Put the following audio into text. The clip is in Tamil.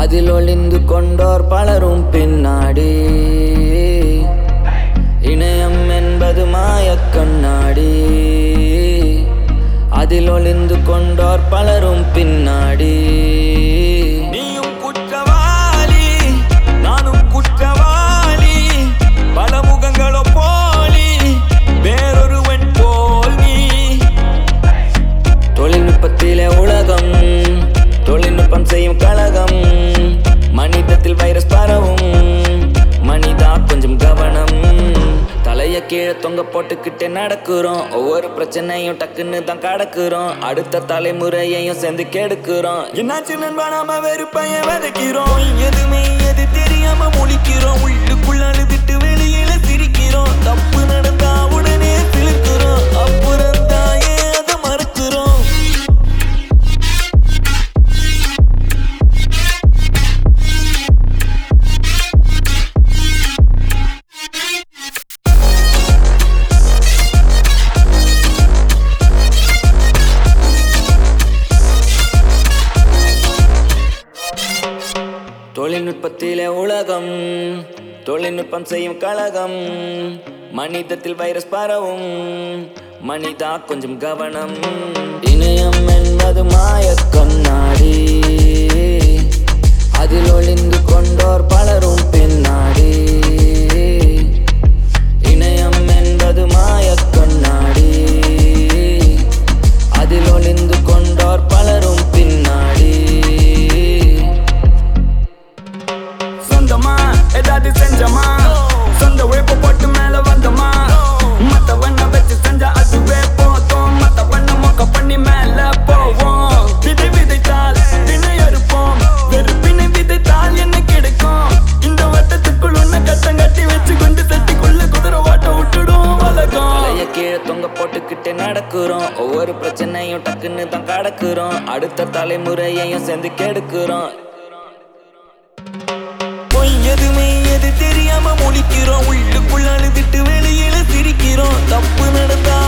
அதில் ஒளிந்து கொண்டோர் பலரும் பின்னாடி இணையம் என்பது மாயக் கண்ணாடி அதில் ஒளிந்து கொண்டோர் பலரும் பின்னாடி நீயும் குற்றவாளி நானும் குற்றவாளி பல முகங்களோ போலி வேறொருவன் போல் நீ தொழில்நுட்பத்திலே உலகம் தொழில்நுட்பம் செய்யும் கழகம் மனிதத்தில் வைரஸ் பரவும் மனிதா கொஞ்சம் கவனம் தலைய கீழே தொங்க போட்டுக்கிட்டே நடக்கிறோம் ஒவ்வொரு பிரச்சனையும் டக்குன்னு தான் கடக்குறோம் அடுத்த தலைமுறையையும் சேர்ந்து கெடுக்கிறோம் என்னாச்சு நண்பா நாம வெறுப்பைய விதைக்கிறோம் எதுவுமே எது தெரியாம முழிக்கிறோம் உள்ளுக்குள்ள அழுதுட்டு வெளியில சிரிக்கிறோம் தப்பு நடந்தா உடனே சிலுக்கிறோம் அப்புறம் தான் ஏன் அதை மறுக்கிறோம் தொழில்நுட்பத்திலே உலகம் தொழில்நுட்பம் செய்யும் கழகம் மனிதத்தில் வைரஸ் பரவும் மனிதா கொஞ்சம் கவனம் இணையம் என்பது மாயக் கண்ணாடி அதில் ஒளிந்து கொண்டோர் பலரும் பின்னாடி இணையம் என்பது மாயக் கண்ணாடி அதில் ஒளிந்து கொண்டோர் பலரும் பின்னாடி சொந்தமா ஏதாவது செஞ்சமா சொந்த உழைப்பு போட்டு மேல வந்தமா மத்தவண்ண வச்சு செஞ்சா அதுவே போதும் மத்தவண்ண மொக்க பண்ணி மேல போவோம் விதை விதைத்தால் வினை அறுப்போம் வெறுப்பினை விதைத்தால் என்ன கிடைக்கும் இந்த வட்டத்துக்குள் உன்னை கட்டம் கட்டி வச்சு கொண்டு சட்டிக்குள்ள குதிரை ஓட்ட விட்டுடும் உலகம் தலைய கீழே தொங்க போட்டுக்கிட்டே நடக்கிறோம் ஒவ்வொரு பிரச்சனையும் டக்குன்னு தான் கடக்குறோம் அடுத்த தலைமுறையையும் சேர்ந்து கெடுக்கிறோம் பொய் எதுவுமே எது தெரியாம முழிக்கிறோம் உள்ளுக்குள்ள அழுதுட்டு வெளியில சிரிக்கிறோம் தப்பு நடந்தா